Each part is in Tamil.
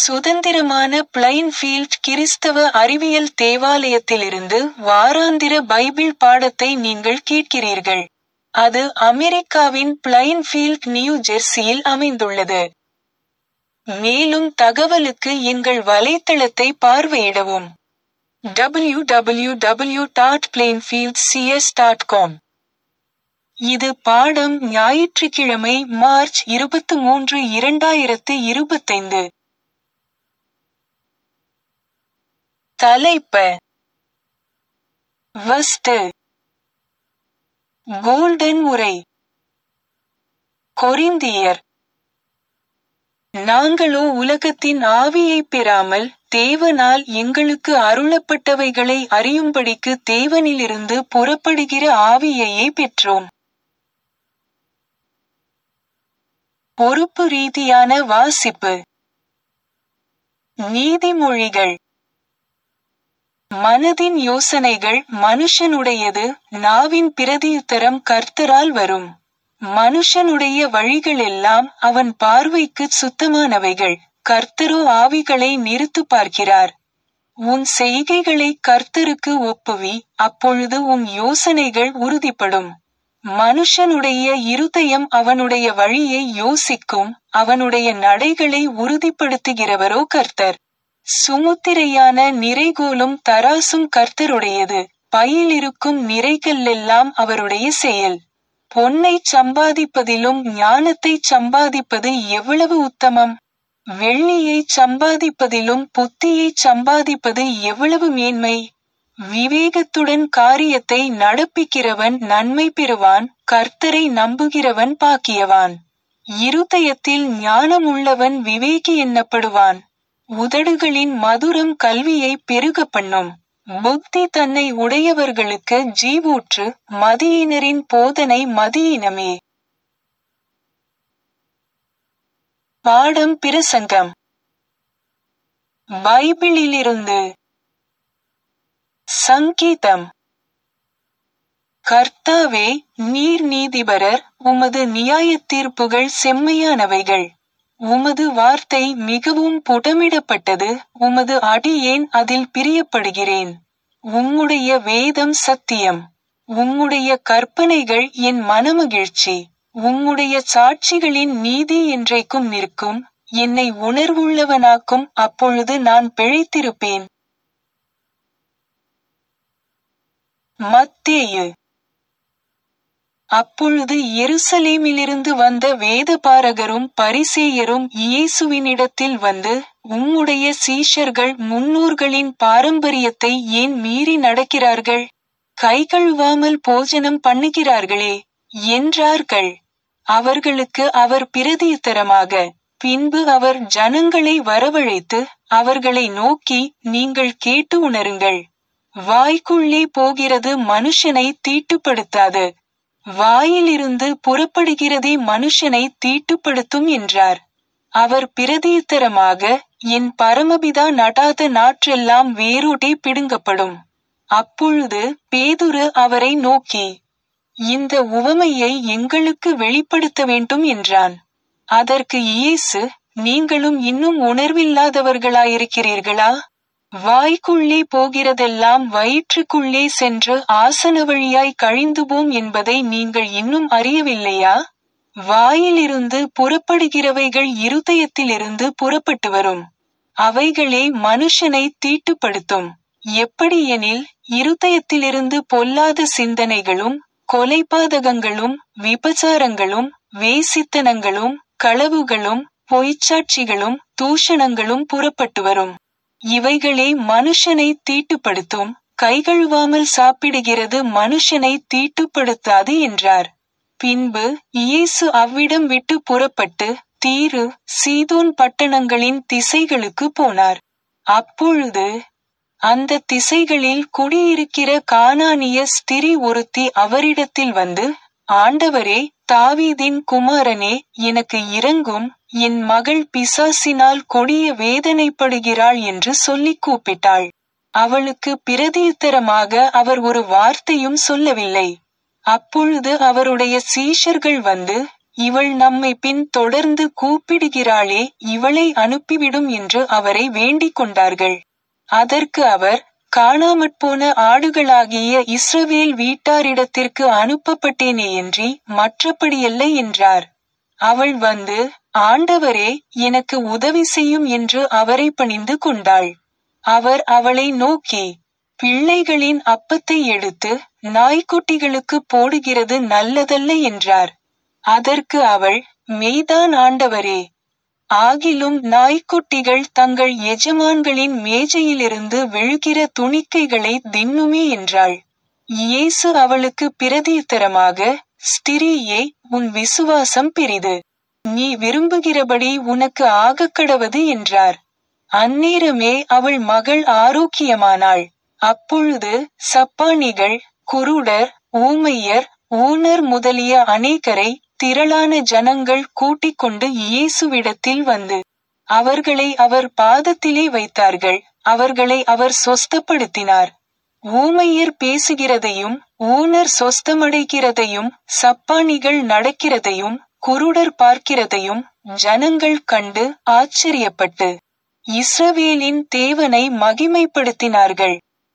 சுதந்திரமான பிளைன்ஃபீல்ட் கிறிஸ்தவ அறிவியல் தேவாலயத்திலிருந்து வாராந்திர பைபிள் பாடத்தை நீங்கள் கேட்கிறீர்கள். அது அமெரிக்காவின் பிளைன்ஃபீல்ட் நியூ ஜெர்சியில் அமைந்துள்ளது. மேலும் தகவலுக்கு எங்கள் வலைத்தளத்தை பார்வையிடவும். www.plainfieldcs.com இது பாடம் ஞாயிற்றுக்கிழமை மார்ச் இருபத்து மூன்று இரண்டாயிரத்து இருபத்தைந்து. தலைப்ப வஸ்து கோல்டன் உரை கொரிந்தியர் நாங்களோ உலகத்தின் ஆவியைப் பெறாமல் தேவனால் எங்களுக்கு அருளப்பட்டவைகளை அறியும்படிக்கு தேவனிலிருந்து புறப்படுகிற ஆவியையே பெற்றோம். பொறுப்பு ரீதியான வாசிப்பு நீதிமொழிகள் மனதின் யோசனைகள் மனுஷனுடையது நாவின் பிரதியுத்தரம் கர்த்தரால் வரும். மனுஷனுடைய வழிகளெல்லாம் அவன் பார்வைக்குச் சுத்தமானவைகள் கர்த்தரோ ஆவிகளை நிறுத்து பார்க்கிறார். உன் செய்கைகளை கர்த்தருக்கு ஒப்புவி அப்பொழுது உன் யோசனைகள் உறுதிப்படும். மனுஷனுடைய இருதயம் அவனுடைய வழியை யோசிக்கும் அவனுடைய நடைகளை உறுதிப்படுத்துகிறவரோ கர்த்தர். சுமுத்திரையான நிறைகோலும் தராசும் கர்த்தருடையது பையிலிருக்கும் நிறைகல்லெல்லாம் அவருடைய செயல். பொன்னைச் சம்பாதிப்பதிலும் ஞானத்தைச் சம்பாதிப்பது எவ்வளவு உத்தமம். வெள்ளியைச் சம்பாதிப்பதிலும் புத்தியைச் சம்பாதிப்பது எவ்வளவு மேன்மை. விவேகத்துடன் காரியத்தை நடப்பிக்கிறவன் நன்மை பெறுவான் கர்த்தரை நம்புகிறவன் பாக்கியவான். இருதயத்தில் ஞானமுள்ளவன் விவேகி எண்ணப்படுவான். உதடுகளின் மதுரம் கல்வியை பெருகப் பண்ணும். புத்தி தன்னை உடையவர்களுக்கு ஜீவூற்று மதியினரின் போதனை மதியினமே. பாடம் பிரசங்கம் பைபிளிலிருந்து சங்கீதம் கர்த்தாவே நீர் நீதிபரர் உமது நியாயத்தீர்ப்புகள் செம்மையானவைகள். உமது வார்த்தை மிகவும் புடமிடப்பட்டது உமது அடியேன் அதில் பிரியப்படுகிறேன். உம்முடைய வேதம் சத்தியம். உம்முடைய கற்பனைகள் என் மனமகிழ்ச்சி. உம்முடைய சாட்சிகளின் நீதி என்றைக்கும் நிற்கும் என்னை உணர்வுள்ளவனாக்கும் அப்பொழுது நான் பிழைத்திருப்பேன். மத்தேயு அப்பொழுது எருசலேமிலிருந்து வந்த வேதபாரகரும் பரிசேயரும் இயேசுவினிடத்தில் வந்து உம்முடைய சீஷர்கள் முன்னோர்களின் பாரம்பரியத்தை ஏன் மீறி நடக்கிறார்கள். கை கழுவாமல் போஜனம் பண்ணுகிறார்களே என்றார்கள். அவர்களுக்கு அவர் பிரதியுத்தரமாக பின்பு அவர் ஜனங்களை வரவழைத்து அவர்களை நோக்கி நீங்கள் கேட்டு உணருங்கள். வாய்க்குள்ளே போகிறது மனுஷனை தீட்டுப்படுத்தாது. வாயிலிருந்து புறப்படுகிறதே மனுஷனை தீட்டுப்படுத்தும் என்றார். அவர் பிரதியுத்தரமாக என் பரமபிதா நடாத நாற்றெல்லாம் வேரோடே பிடுங்கப்படும். அப்பொழுது பேதுரு அவரை நோக்கி இந்த உவமையை எங்களுக்கு வெளிப்படுத்த வேண்டும் என்றான். அதற்கு இயேசு நீங்களும் இன்னும் உணர்வில்லாதவர்களாயிருக்கிறீர்களா. வாய்க்குள்ளே போகிறதெல்லாம் வயிற்றுக்குள்ளே சென்று ஆசன வழியாய் கழிந்துபோம் என்பதை நீங்கள் இன்னும் அறியவில்லையா. வாயிலிருந்து புறப்படுகிறவைகள் இருதயத்திலிருந்து புறப்பட்டு வரும். அவைகளே மனுஷனை தீட்டுப்படுத்தும். எப்படியெனில் இருதயத்திலிருந்து பொல்லாத சிந்தனைகளும் கொலைபாதகங்களும் விபசாரங்களும் வேசித்தனங்களும் களவுகளும் பொய்ச்சாட்சிகளும் தூஷணங்களும் புறப்பட்டு வரும். இவைகளே மனுஷனை தீட்டுப்படுத்தும் கைகழுவாமல் சாப்பிடுகிறது மனுஷனை தீட்டுப்படுத்தாது என்றார். பின்பு இயேசு அவ்விடம் விட்டு புறப்பட்டு தீரு சீதோன் பட்டணங்களின் திசைகளுக்கு போனார். அப்பொழுது அந்த திசைகளில் குடியிருக்கிற கானானிய ஸ்திரீ ஒருத்தி அவரிடத்தில் வந்து ஆண்டவரே தாவீதின் குமாரனே எனக்கு இரங்கும் என் மகள் பிசாசினால் கொடிய வேதனைப்படுகிறாள் என்று சொல்லிக் கூப்பிட்டாள். அவளுக்கு பிரதியுத்தரமாக அவர் ஒரு வார்த்தையும் சொல்லவில்லை. அப்பொழுது அவருடைய சீஷர்கள் வந்து இவள் நம்மை பின் தொடர்ந்து கூப்பிடுகிறாளே இவளை அனுப்பிவிடும் என்று அவரை வேண்டிக் கொண்டார்கள் அதற்கு அவர் காணாமற்போன ஆடுகளாகிய இஸ்ரவேல் வீட்டாரிடத்திற்கு அனுப்பப்பட்டேனேயன்றி மற்றபடியல்ல என்றார் அவள் வந்து ஆண்டவரே எனக்கு உதவி செய்யும் என்று அவரை பணிந்து கொண்டாள் அவர் அவளை நோக்கி பிள்ளைகளின் அப்பத்தை எடுத்து நாய்க்குட்டிகளுக்கு போடுகிறது நல்லதல்ல என்றார் அதற்கு அவள் மெய்தான் ஆண்டவரே ஆகிலும் நாய்க்குட்டிகள் தங்கள் எஜமான்களின் மேஜையிலிருந்து விழுகிற துணிக்கைகளை தின்னுமே என்றாள் இயேசு அவளுக்கு பிரதியுத்தரமாக ஸ்திரீயே உன் விசுவாசம் பெரிது நீ விரும்புகிறபடி உனக்கு ஆகக்கடவது என்றார் அந்நேரமே அவள் மகள் ஆரோக்கியமானாள் அப்பொழுது சப்பானிகள் குருடர் ஊமையர் ஊனர் முதலிய அநேகரை திரளான ஜனங்கள் கூட்டிக் கொண்டு இயேசுவிடத்தில் வந்து அவர்களை அவர் பாதத்திலே வைத்தார்கள் அவர்களை அவர் சொஸ்தப்படுத்தினார் ஊமையர் பேசுகிறதையும் ஊனர் சொஸ்தமடைகிறதையும் சப்பானிகள் நடக்கிறதையும் குருடர் பார்க்கிறதையும் ஜனங்கள் கண்டு ஆச்சரியப்பட்டு இஸ்ரவேலின் தேவனை மகிமைப்படுத்தினார்கள்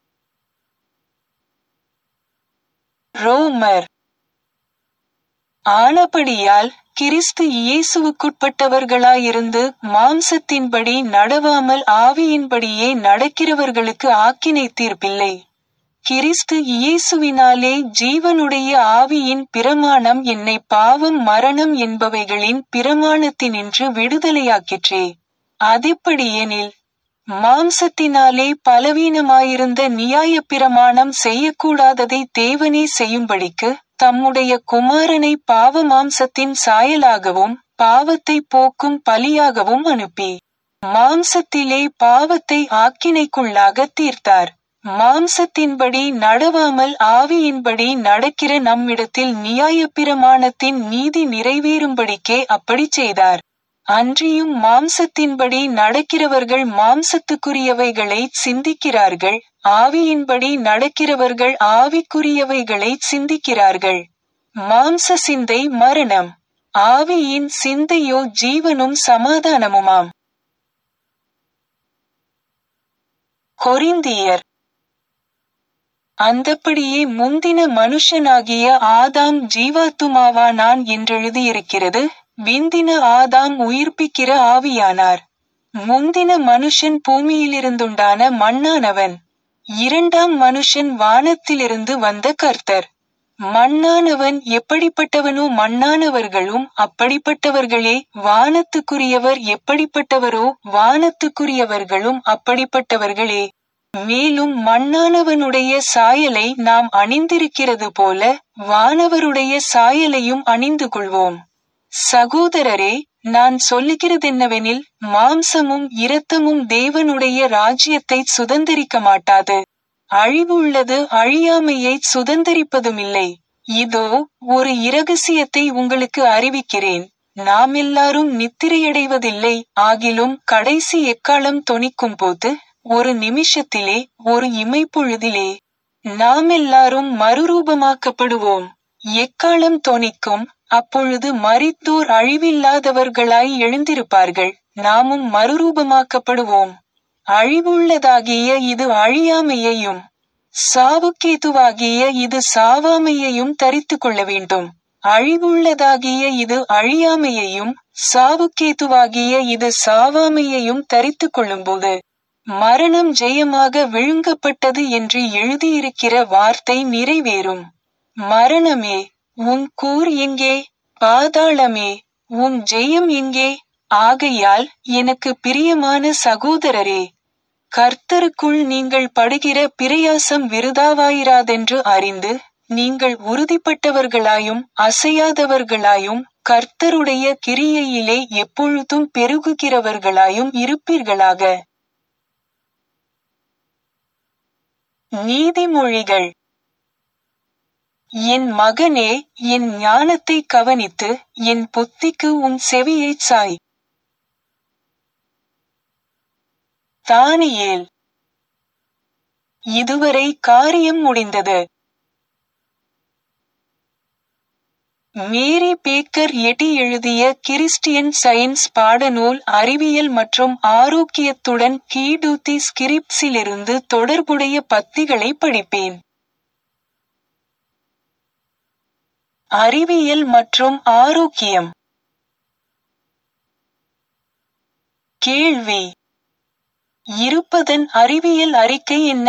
ரோமர் ஆனபடியால் கிறிஸ்து இயேசுவுக்குட்பட்டவர்களாயிருந்து மாம்சத்தின்படி நடவாமல் ஆவியின்படியே நடக்கிறவர்களுக்கு ஆக்கினை தீர்ப்பில்லை கிறிஸ்து இயேசுவினாலே ஜீவனுடைய ஆவியின் பிரமாணம் என்னை பாவம் மரணம் என்பவைகளின் பிரமாணத்தினின்று விடுதலையாக்கிற்றே அதெப்படியெனில் மாம்சத்தினாலே பலவீனமாயிருந்த நியாய பிரமாணம் செய்யக்கூடாததை தேவனே செய்யும்படிக்கு தம்முடைய குமாரனை பாவ மாம்சத்தின் சாயலாகவும் பாவத்தை போக்கும் பலியாகவும் அனுப்பி மாம்சத்திலே பாவத்தை ஆக்கினைக்குள்ளாக தீர்த்தார் மாம்சத்தின்படி நடவாமல் ஆவியின்படி நடக்கிற நம்மிடத்தில் நியாய பிரமாணத்தின் நீதி நிறைவேறும்படிக்கே அப்படி செய்தார் அன்றியும் மாம்சத்தின்படி நடக்கிறவர்கள் மாம்சத்துக்குரியவைகளை சிந்திக்கிறார்கள் ஆவியின்படி நடக்கிறவர்கள் ஆவிக்குரியவைகளை சிந்திக்கிறார்கள் மாம்ச சிந்தை மரணம் ஆவியின் சிந்தையோ ஜீவனும் சமாதானமுமாம் கொரிந்தியர் அந்தப்படியே முந்தின மனுஷனாகிய ஆதாம் ஜீவாத்துமாவானான் என்றெழுதியிருக்கிறது விந்தின ஆதாம் உயிர்ப்பிக்கிற ஆவியானார் முந்தின மனுஷன் பூமியிலிருந்துண்டான மண்ணானவன் இரண்டாம் மனுஷன் வானத்திலிருந்து வந்த கர்த்தர் மண்ணானவன் எப்படிப்பட்டவனோ மண்ணானவர்களும் அப்படிப்பட்டவர்களே வானத்துக்குரியவர் எப்படிப்பட்டவரோ வானத்துக்குரியவர்களும் அப்படிப்பட்டவர்களே மேலும் மண்ணானவனுடைய சாயலை நாம் அணிந்திருக்கிறது போல வானவருடைய சாயலையும் அணிந்து கொள்வோம் சகோதரரே நான் சொல்லுகிறதென்னவெனில் மாம்சமும் இரத்தமும் தேவனுடைய ராஜ்யத்தை சுதந்திரிக்க மாட்டாது அழிவுள்ளது அழியாமையை சுதந்திரிப்பதுமில்லை இதோ ஒரு இரகசியத்தை உங்களுக்கு அறிவிக்கிறேன் நாம் எல்லாரும் நித்திரையடைவதில்லை ஆகிலும் கடைசி எக்காலம் தொனிக்கும் போது ஒரு நிமிஷத்திலே ஒரு இமைப்பொழுதிலே நாம் எல்லாரும் மறுரூபமாக்கப்படுவோம் எக்காலம் தொனிக்கும் அப்பொழுது மரித்தோர் அழிவில்லாதவர்களாய் எழுந்திருப்பார்கள் நாமும் மறுரூபமாக்கப்படுவோம் அழிவுள்ளதாகிய இது அழியாமையையும் சாவுக்கேதுவாகிய இது சாவாமையையும் தரித்து கொள்ள வேண்டும் அழிவுள்ளதாகிய இது அழியாமையையும் சாவுக்கேதுவாகிய இது சாவாமையையும் தரித்து கொள்ளும்போது மரணம் ஜெயமாக விழுங்கப்பட்டது என்று எழுதியிருக்கிற வார்த்தை நிறைவேறும் மரணமே உன் கூர் எங்கே பாதாளமே உன் ஜெயம் எங்கே ஆகையால் எனக்கு பிரியமான சகோதரரே கர்த்தருக்குள் நீங்கள் படுகிற பிரயாசம் விருதாவாயிராதென்று அறிந்து நீங்கள் உறுதிப்பட்டவர்களாயும் அசையாதவர்களாயும் கர்த்தருடைய கிரியையிலே எப்பொழுதும் பெருகுகிறவர்களாயும் இருப்பீர்களாக நீதிமொழிகள் என் மகனே என் ஞானத்தை கவனித்து என் புத்திக்கு உன் செவியைச் சாய் தானியேல் இதுவரை காரியம் முடிந்தது மேரி பேக்கர் எட்டி எழுதிய கிறிஸ்டியன் சயின்ஸ் பாடநூல் அறிவியல் மற்றும் ஆரோக்கியத்துடன் கீடூத்தி ஸ்கிரிப்ஸிலிருந்து தொடர்புடைய பத்திகளை படிப்பேன் அறிவியல் மற்றும் ஆரோக்கியம் கேள்வி இருப்பதன் அறிவியல் அறிக்கை என்ன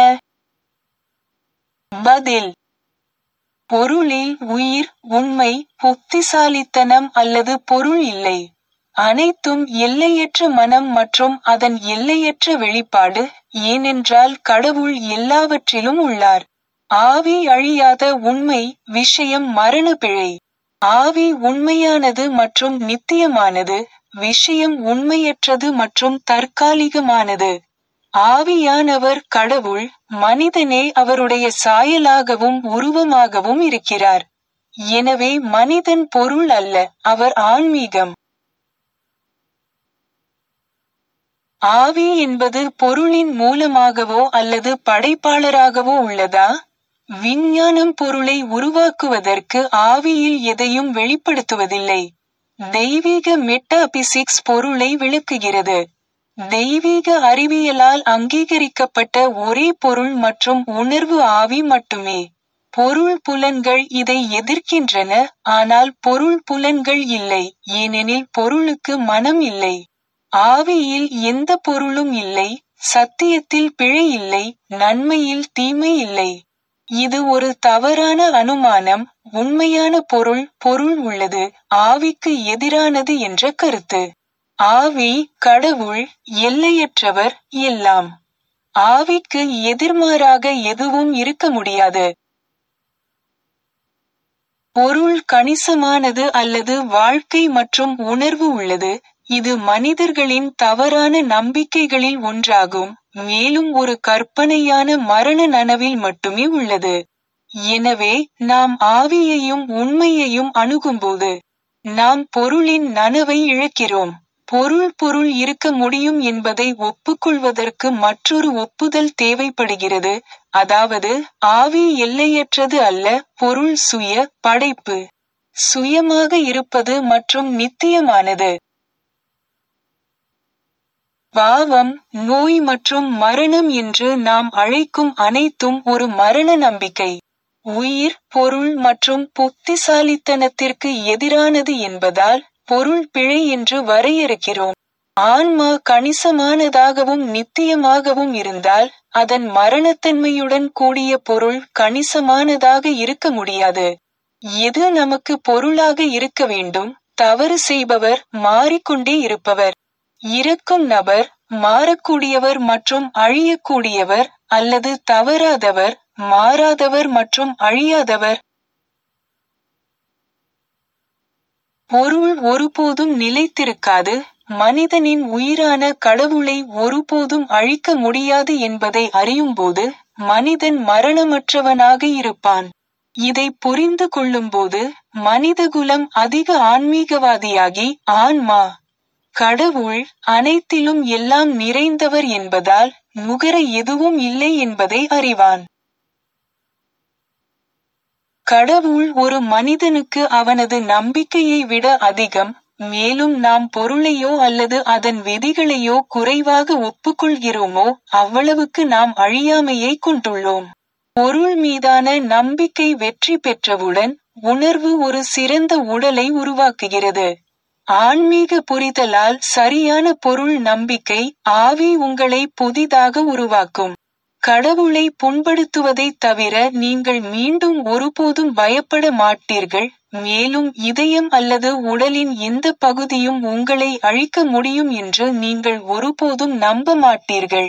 பதில் பொருளில் உயிர் உண்மை புத்திசாலித்தனம் அல்லது பொருள் இல்லை அனைத்தும் எல்லையற்ற மனம் மற்றும் அதன் எல்லையற்ற வெளிப்பாடு ஏனென்றால் கடவுள் எல்லாவற்றிலும் உள்ளார் ஆவி அழியாத உண்மை விஷயம் மரண பிழை ஆவி உண்மையானது மற்றும் நித்தியமானது விஷயம் உண்மையற்றது மற்றும் தற்காலிகமானது ஆவியானவர் கடவுள் மனிதனே அவருடைய சாயலாகவும் உருவமாகவும் இருக்கிறார் எனவே மனிதன் பொருள் அல்ல அவர் ஆன்மீகம் ஆவி என்பது பொருளின் மூலமாகவோ அல்லது படைப்பாளராகவோ உள்ளதா விஞ்ஞானம் பொருளை உருவாக்குவதற்கு ஆவியில் எதையும் வெளிப்படுத்துவதில்லை தெய்வீக மெட்டாபிசிக்ஸ் பொருளை விளக்குகிறது தெய்வீக அறிவியலால் அங்கீகரிக்கப்பட்ட ஒரே பொருள் மற்றும் உணர்வு ஆவி மட்டுமே பொருள் புலன்கள் இதை எதிர்க்கின்றன ஆனால் பொருள் புலன்கள் இல்லை ஏனெனில் பொருளுக்கு மனம் இல்லை ஆவியில் எந்த பொருளும் இல்லை சத்தியத்தில் பிழை இல்லை நன்மையில் தீமை இல்லை இது ஒரு தவறான அனுமானம் உண்மையான பொருள் பொருள் உள்ளது ஆவிக்கு எதிரானது என்ற கருத்து ஆவி கடவுள் எல்லையற்றவர் எல்லாம் ஆவிக்கு எதிர்மாறாக எதுவும் இருக்க முடியாது பொருள் கணிசமானது அல்லது வாழ்க்கை மற்றும் உணர்வு உள்ளது இது மனிதர்களின் தவறான நம்பிக்கைகளில் ஒன்றாகும் மேலும் ஒரு கற்பனையான மரண நனவில் மட்டுமே உள்ளது எனவே நாம் ஆவியையும் உண்மையையும் அணுகும்போது நாம் பொருளின் நனவை இழக்கிறோம் பொருள் பொருள் இருக்க முடியும் என்பதை ஒப்புக்கொள்வதற்கு மற்றொரு ஒப்புதல் தேவைப்படுகிறது அதாவது ஆவி எல்லையற்றது அல்ல பொருள் சுய படைப்பு சுயமாக இருப்பது மற்றும் நித்தியமானது பாவம் நோய் மற்றும் மரணம் என்று நாம் அழைக்கும் அனைத்தும் ஒரு மரண நம்பிக்கை உயிர் பொருள் மற்றும் புத்திசாலித்தனத்திற்கு எதிரானது என்பதால் பொருள் பிழை என்று வரையறுக்கிறோம் ஆன்மா கணிசமானதாகவும் நித்தியமாகவும் இருந்தால் அதன் மரணத்தன்மையுடன் கூடிய பொருள் கணிசமானதாக இருக்க முடியாது எது நமக்கு பொருளாக இருக்க வேண்டும் தவறு செய்பவர் மாறிக்கொண்டே இருப்பவர் இறக்கும் நபர் மாறக்கூடியவர் மற்றும் அழியக்கூடியவர் அல்லது தவறாதவர் மாறாதவர் மற்றும் அழியாதவர் பொருள் ஒருபோதும் நிலைத்திருக்காது மனிதனின் உயிரான கடவுளை ஒருபோதும் அழிக்க முடியாது என்பதை அறியும்போது மனிதன் மரணமற்றவனாக இருப்பான் இதை புரிந்து கொள்ளும்போது மனிதகுலம் அதிக ஆன்மீகவாதியாகி ஆன்மா கடவுள் அனைத்திலும் எல்லாம் நிறைந்தவர் என்பதால் நுகர எதுவும் இல்லை என்பதை அறிவான் கடவுள் ஒரு மனிதனுக்கு அவனது நம்பிக்கையை விட அதிகம் மேலும் நாம் பொருளையோ அல்லது அதன் விதிகளையோ குறைவாக ஒப்புக்கொள்கிறோமோ அவ்வளவுக்கு நாம் அழியாமையை கொண்டுள்ளோம் பொருள் மீதான நம்பிக்கை வெற்றி பெற்றவுடன் உணர்வு ஒரு சிறந்த உடலை உருவாக்குகிறது ஆன்மீக புரிதலால் சரியான பொருள் நம்பிக்கை ஆவி உங்களை புதிதாக உருவாக்கும் கடவுளை புண்படுத்துவதைத் தவிர நீங்கள் மீண்டும் ஒருபோதும் பயப்பட மாட்டீர்கள் மேலும் இதயம் அல்லது உடலின் எந்த பகுதியும் உங்களை அழிக்க முடியும் என்று நீங்கள் ஒருபோதும் நம்ப மாட்டீர்கள்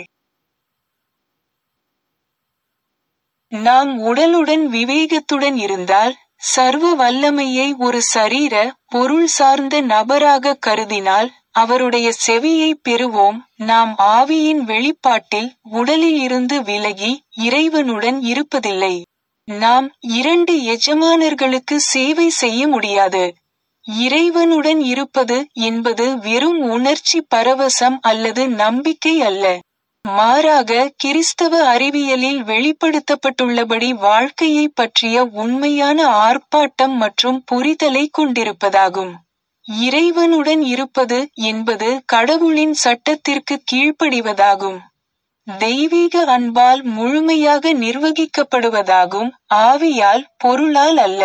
நாம் உடலுடன் விவேகத்துடன் இருந்தால் சர்வ வல்லமையை ஒரு சரீர பொருள் சார்ந்த நபராக கருதினால் அவருடைய செவியை பெறுவோம் நாம் ஆவியின் வெளிப்பாட்டில் உடலில் இருந்து விலகி இறைவனுடன் இருப்பதில்லை நாம் இரண்டு எஜமானர்களுக்கு சேவை செய்ய முடியாது இறைவனுடன் இருப்பது என்பது வெறும் உணர்ச்சி பரவசம் அல்லது நம்பிக்கை அல்ல மாறாக கிறிஸ்தவ அறிவியலில் வெளிப்படுத்தப்பட்டுள்ளபடி வாழ்க்கையைப் பற்றிய உண்மையான ஆர்ப்பாட்டம் மற்றும் புரிதலை கொண்டிருப்பதாகும் இறைவனுடன் இருப்பது என்பது கடவுளின் சட்டத்திற்கு கீழ்ப்படிவதாகும் தெய்வீக அன்பால் முழுமையாக நிர்வகிக்கப்படுவதாகும் ஆவியால் பொருளால் அல்ல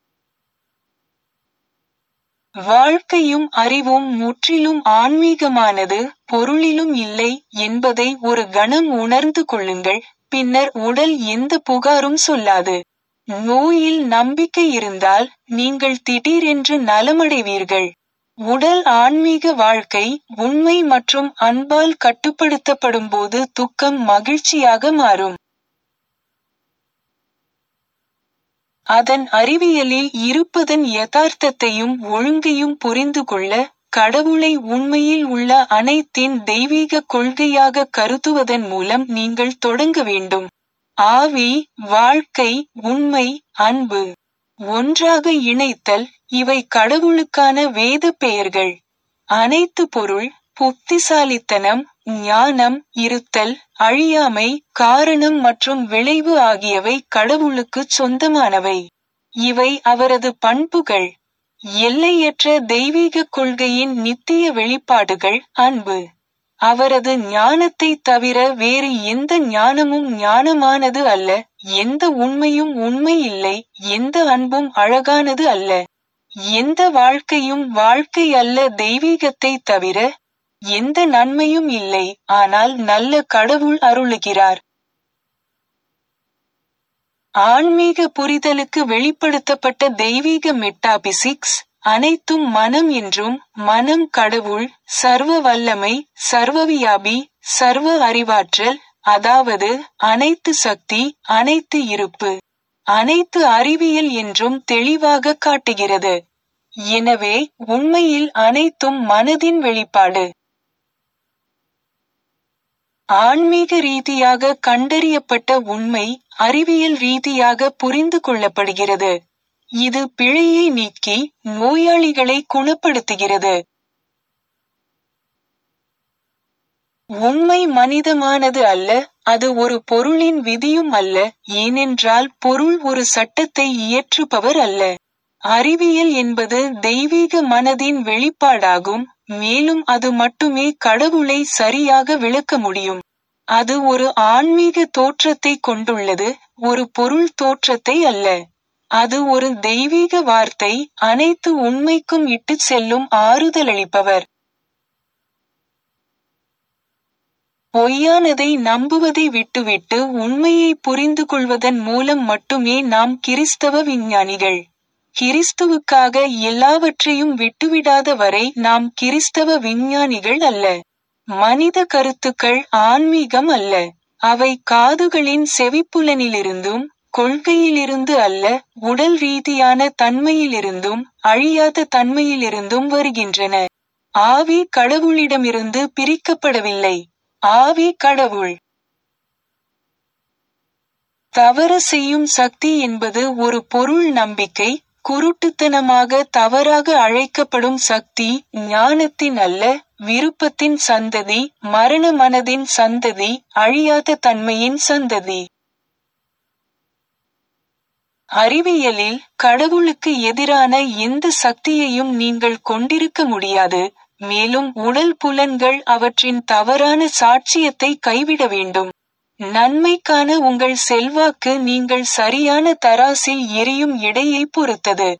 வாழ்க்கையும் அறிவும் முற்றிலும் ஆன்மீகமானது பொருளிலும் இல்லை என்பதை ஒரு கணம் உணர்ந்து கொள்ளுங்கள் பின்னர் உடல் எந்த புகாரும் சொல்லாது நோயில் நம்பிக்கை இருந்தால் நீங்கள் திடீரென்று நலமடைவீர்கள் உடல் ஆன்மீக வாழ்க்கை உண்மை மற்றும் அன்பால் கட்டுப்படுத்தப்படும்போது துக்கம் மகிழ்ச்சியாக மாறும் அதன் அறிவியலில் இருப்பதன் யதார்த்தத்தையும் ஒழுங்கையும் புரிந்து கொள்ள கடவுளை உண்மையில் உள்ள அனைத்தின் தெய்வீக கொள்கையாக கருதுவதன் மூலம் நீங்கள் தொடங்க வேண்டும் ஆவி வாழ்க்கை உண்மை அன்பு ஒன்றாக இணைத்தல் இவை கடவுளுக்கான வேத பெயர்கள் அனைத்து பொருள் புத்திசாலித்தனம் ஞானம் இருத்தல் அழியாமை காரணம் மற்றும் விளைவு ஆகியவை கடவுளுக்கு சொந்தமானவை இவை அவரது பண்புகள் எல்லையற்ற தெய்வீக கொள்கையின் நித்திய வெளிப்பாடுகள் அன்பு அவரது ஞானத்தை தவிர வேறு எந்த ஞானமும் ஞானமானது அல்ல எந்த உண்மையும் உண்மை இல்லை எந்த அன்பும் அழகானது அல்ல எந்த வாழ்க்கையும் வாழ்க்கை அல்ல தெய்வீகத்தை தவிர எந்த நன்மையும் இல்லை ஆனால் நல்ல கடவுள் அருளுகிறார் ஆன்மீக புரிதலுக்கு வெளிப்படுத்தப்பட்ட தெய்வீக மெட்டாபிசிக்ஸ் அனைத்தும் மனம் என்றும் மனம் கடவுள் சர்வ வல்லமை சர்வவியாபி சர்வ அறிவாற்றல் அதாவது அனைத்து சக்தி அனைத்து இருப்பு அனைத்து அறிவியல் என்றும் தெளிவாக காட்டுகிறது எனவே உண்மையில் அனைத்தும் மனதின் வெளிப்பாடு ஆன்மீக ரீதியாக கண்டறியப்பட்ட உண்மை அறிவியல் ரீதியாக புரிந்து கொள்ளப்படுகிறது இது பிழையை நீக்கி நோயாளிகளை குணப்படுத்துகிறது உண்மை மனிதமானது அல்ல அது ஒரு பொருளின் விதியும் அல்ல ஏனென்றால் பொருள் ஒரு சட்டத்தை இயற்றுபவர் அல்ல அறிவியல் என்பது தெய்வீக மனதின் வெளிப்பாடாகும் மேலும் அது மட்டுமே கடவுளை சரியாக விளக்க முடியும் அது ஒரு ஆன்மீக தோற்றத்தை கொண்டுள்ளது ஒரு பொருள் தோற்றத்தை அல்ல அது ஒரு தெய்வீக வார்த்தை அனைத்து உண்மைக்கும் இட்டுச் செல்லும் ஆறுதலளிப்பவர் பொய்யானதை நம்புவதை விட்டுவிட்டு உண்மையை புரிந்து கொள்வதன் மூலம் மட்டுமே நாம் கிறிஸ்தவ விஞ்ஞானிகள் கிறிஸ்துவுக்காக எல்லாவற்றையும் விட்டுவிடாத வரை நாம் கிறிஸ்தவ விஞ்ஞானிகள் அல்ல மனித கருத்துக்கள் ஆன்மீகம் அல்ல அவை காதுகளின் செவிப்புலனிலிருந்தும் கொள்கையிலிருந்து அல்ல உடல் ரீதியான தன்மையிலிருந்தும் அழியாத தன்மையிலிருந்தும் வருகின்றன ஆவி கடவுளிடமிருந்து பிரிக்கப்படவில்லை ஆவி கடவுள் தவறு செய்யும் சக்தி என்பது ஒரு பொருள் நம்பிக்கை குருட்டுத்தனமாக தவறாக அழைக்கப்படும் சக்தி ஞானத்தின் அல்ல விருப்பத்தின் சந்ததி மரண மனதின் சந்ததி அழியாத தன்மையின் சந்ததி அறிவியலில் கடவுளுக்கு எதிரான எந்த சக்தியையும் நீங்கள் கொண்டிருக்க முடியாது மேலும் உடல் புலன்கள் அவற்றின் தவறான சாட்சியத்தை கைவிட வேண்டும் நன்மைக்கான உங்கள் செல்வாக்கு நீங்கள் சரியான தராசில் எரியும் எடையை பொறுத்தது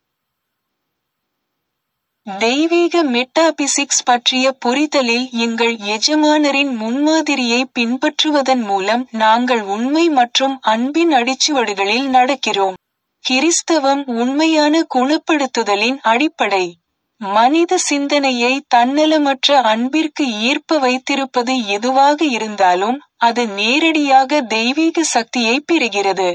தெய்வீக மெட்டாபிசிக்ஸ் பற்றிய புரிதலில் எங்கள் எஜமானரின் முன்மாதிரியை பின்பற்றுவதன் மூலம் நாங்கள் உண்மை மற்றும் அன்பின் அடிச்சுவடுகளில் நடக்கிறோம் கிறிஸ்தவம் உண்மையான குணப்படுத்துதலின் அடிப்படை மனித சிந்தனையை தன்னலமற்ற அன்பிற்கு ஈர்ப்ப வைத்திருப்பது எதுவாக இருந்தாலும் அது நேரடியாக தெய்வீக சக்தியை பெறுகிறது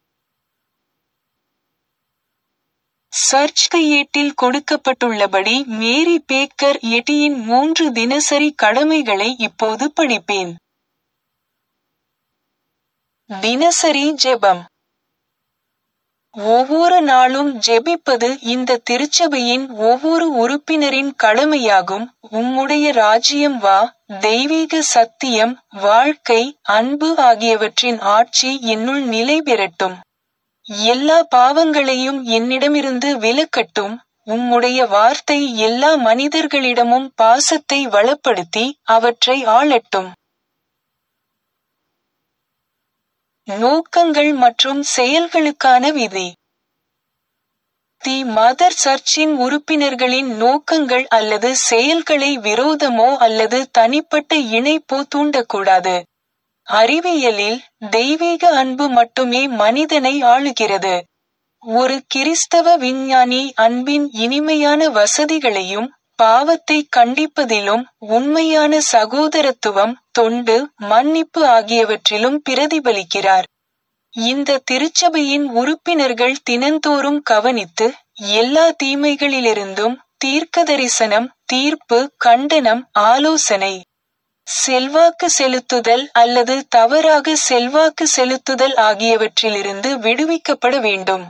சர்ச் கையேட்டில் கொடுக்கப்பட்டுள்ளபடி மேரி பேக்கர் எட்டியின் மூன்று தினசரி கடமைகளை இப்போது படிப்பேன் தினசரி ஜெபம் ஒவ்வொரு நாளும் ஜெபிப்பது இந்த திருச்சபையின் ஒவ்வொரு உறுப்பினரின் கடமையாகும் உம்முடைய ராஜ்யம் வா தெய்வீக சத்தியம் வாழ்க்கை அன்பு ஆகியவற்றின் ஆட்சி என்னுள் நிலை பெறட்டும் எல்லா பாவங்களையும் என்னிடமிருந்து விலக்கட்டும் உம்முடைய வார்த்தை எல்லா மனிதர்களிடமும் பாசத்தை வளப்படுத்தி அவற்றை ஆளட்டும் நோக்கங்கள் மற்றும் செயல்களுக்கான விதி தி மதர் சர்ச்சின் உறுப்பினர்களின் நோக்கங்கள் அல்லது செயல்களை விரோதமோ அல்லது தனிப்பட்ட இணைப்போ தூண்டக்கூடாது அறிவியலில் தெய்வீக அன்பு மட்டுமே மனிதனை ஆளுகிறது ஒரு கிறிஸ்தவ விஞ்ஞானி அன்பின் இனிமையான வசதிகளையும் பாவத்தை கண்டிப்பதிலும் உண்மையான சகோதரத்துவம் தொண்டு மன்னிப்பு ஆகியவற்றிலும் பிரதிபலிக்கிறார் இந்த திருச்சபையின் உறுப்பினர்கள் தினந்தோறும் கவனித்து எல்லா தீமைகளிலிருந்தும் தீர்க்கதரிசனம் தீர்ப்பு கண்டனம் ஆலோசனை செல்வாக்கு செலுத்துதல் அல்லது தவறாக செல்வாக்கு செலுத்துதல் ஆகியவற்றிலிருந்து விடுவிக்கப்பட வேண்டும்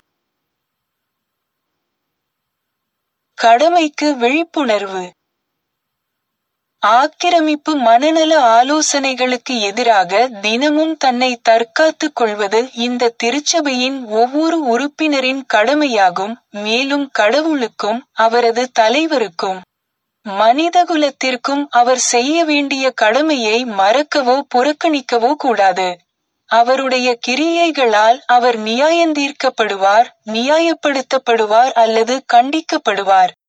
கடமைக்கு விழிப்புணர்வு ஆக்கிரமிப்பு மனநல ஆலோசனைகளுக்கு எதிராக தினமும் தன்னை தற்காத்துக் கொள்வது இந்த திருச்சபையின் ஒவ்வொரு உறுப்பினரின் கடமையாகும் மேலும் கடவுளுக்கும் அவரது தலைவருக்கும் மனிதகுலத்திற்கும் அவர் செய்ய வேண்டிய கடமையை மறக்கவோ புறக்கணிக்கவோ கூடாது அவருடைய கிரியைகளால் அவர் நியாயந்தீர்க்கப்படுவார் நியாயப்படுத்தப்படுவார் அல்லது கண்டிக்கப்படுவார்